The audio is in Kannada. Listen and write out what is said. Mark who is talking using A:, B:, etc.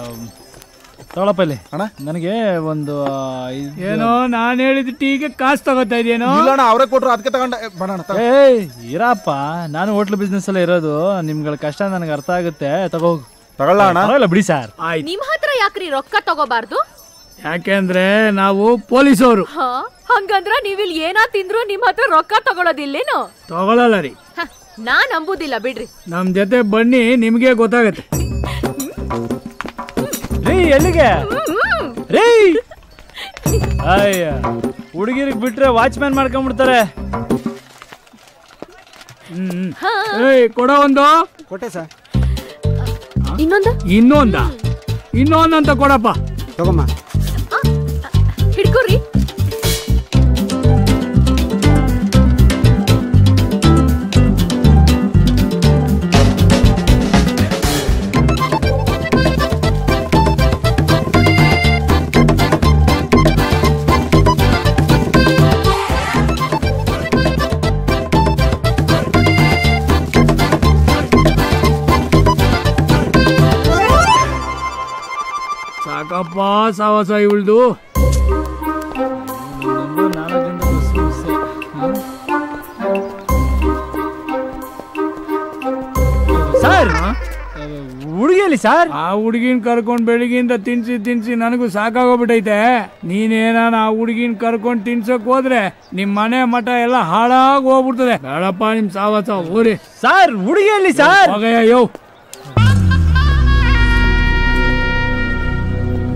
A: ತಗೊಳಪ್ಪ ಇಲ್ಲಿ
B: ಅಣ್ಣ
A: ನನಗೆ ಒಂದು ಐದು-
C: ಏನೋ ನಾನ್ ಹೇಳಿದ ಟೀಗೆ ಕಾಸು ತಗೋತಾ ಇದೆಯೇನೋ
B: ಇಲ್ಲಣ್ಣ ಅವರೇ ಕೊಟ್ರು ಅದಕ್ಕೆ ತಗೊಂಡೆ ಏ, ಬೇಡ ಅಣ್ಣ ತಗೋ.
A: ಏಯ್ ಇರಪ್ಪ ನಾನು ಹೋಟ್ಲ್ ಬಿಸ್ನೆಸ್ ಎಲ್ಲ ಇರೋದು ನಿಮ್ಗಳ ಕಷ್ಟ ನನಗೆ ಅರ್ಥ ಆಗುತ್ತೆ ತಗೋ
B: ತಗೊಳ್ಳ ಅಣ್ಣ
A: ಪರವಾಗಿಲ್ಲ ಬಿಡಿ ಸರ್
C: ಆಯ್ತು
D: ನಿಮ್ ಹತ್ರ ಯಾಕ್ರಿ ರೊಕ್ಕ ತಗೋಬಾರ್ದು
C: ಯಾಕೆಂದ್ರೆ ನಾವು ಪೊಲೀಸವರು
D: ಹ ಹಂಗಂದ್ರ ನೀವಿಲ್ ಏನಾ ತಿಂದ್ರು ನಿಮ್ ಹತ್ರ ರೊಕ್ಕ ತಗೊಳೋದಿಲ್ಲೇನು
C: ತಗೊಳಲ್ಲ ರೀ
D: ಹ, ನಾನ್ ನಂಬುದಿಲ್ಲ ಬಿಡ್ರಿ
C: ನಮ್ ಜೊತೆ ಬನ್ನಿ ನಿಮ್ಗೆ ಗೊತ್ತಾಗತ್ತೆ
A: ರೀ ಎಲ್ಲಿಗೆ ರೀ ಅಯ್ಯ ಹುಡುಗಿರಿಗೆ ಬಿಟ್ರೆ ವಾಚ್ಮ್ಯಾನ್ ಮಾಡ್ಕೊಂಡ್ಬಿಡ್ತಾರೆ
C: ಹ್ಮ್ ಏಯ್ ಕೊಡೋ ಒಂದು
B: ಕೊಟ್ಟೆ ಸರ್
D: ಇನ್ನೊಂದು
C: ಇನ್ನೊಂದ ಇನ್ನೊಂದಂತ ಕೊಡಪ್ಪ
B: ತಗೊಮ್ಮ
D: ಹಿಡ್ಕೊರಿ
C: ಸಾಕಪ್ಪ ಸಾವಾಸ ಇವಳ್ದು
A: ಸರ್ ಹುಡುಗಿಯಲ್ಲಿ ಸರ್
C: ಆ ಹುಡುಗಿನ ಕರ್ಕೊಂಡ್ ಬೆಳಿಗ್ಗೆಯಿಂದ ತಿನ್ಸಿ ತಿನ್ಸಿ ನನಗೂ ಸಾಕಾಗೋಗ್ಬಿಟ್ಟೈತೆ ನೀನೇನಾನ ಆ ಹುಡುಗಿನ ಕರ್ಕೊಂಡ್ ತಿನ್ಸಕ್ ಹೋದ್ರೆ ನಿಮ್ ಮನೆ ಮಠ ಎಲ್ಲ ಹಾಳಾಗ್ ಹೋಗ್ಬಿಡ್ತದೆ ಬೇಡಪ್ಪ ನಿಮ್ ಸಾವಾಸ ಊರಿ
A: ಸರ್ ಹುಡುಗಿಯಲ್ಲಿ ಸರ್
C: ಹೋಗಯ್ಯ ಯೋ